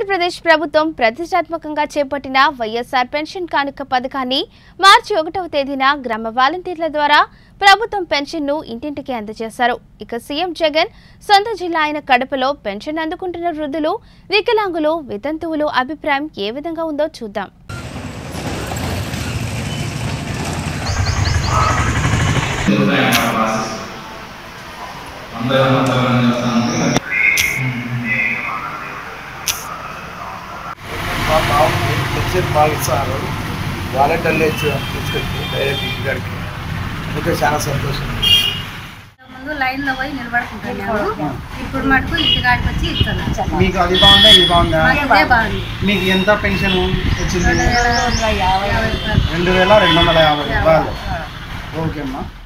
ఆంధ్రప్రదేశ్ ప్రభుత్వం ప్రతిష్టాత్మకంగా చేపట్టిన వైఎస్ఆర్ పెన్షన్ కానుక పథకాన్ని మార్చి ఒకటవ తేదీన గ్రామ వాలంటీర్ల ద్వారా ప్రభుత్వం పెన్షన్ను ఇంటింటికి అందజేశారు ఇక సీఎం జగన్ సొంత జిల్లా అయిన కడపలో పెన్షన్ అందుకుంటున్న వృద్ధులు వికలాంగులు వితంతువులు అభిప్రాయం ఏ విధంగా ఉందో చూద్దాం మా బాబుకి పెన్షన్ బాగా ఇస్తారు వాలంటీర్లు ఇచ్చి తీసుకొచ్చి డైరెక్ట్ ఇంటికాడికి అందుకే చాలా సంతోషం ముందు లైన్లో పోయి నిలబడుకుంటున్నాము ఇప్పుడు మటుకు ఇంటికాడికి వచ్చి ఇస్తున్నాం మీకు అది బాగుందా ఇది బాగుందా మాకు ఇదే బాగుంది మీకు ఎంత పెన్షన్ వచ్చింది రెండు వేల యాభై రూపాయలు రెండు వేల రెండు వందల యాభై రూపాయలు ఓకే అమ్మా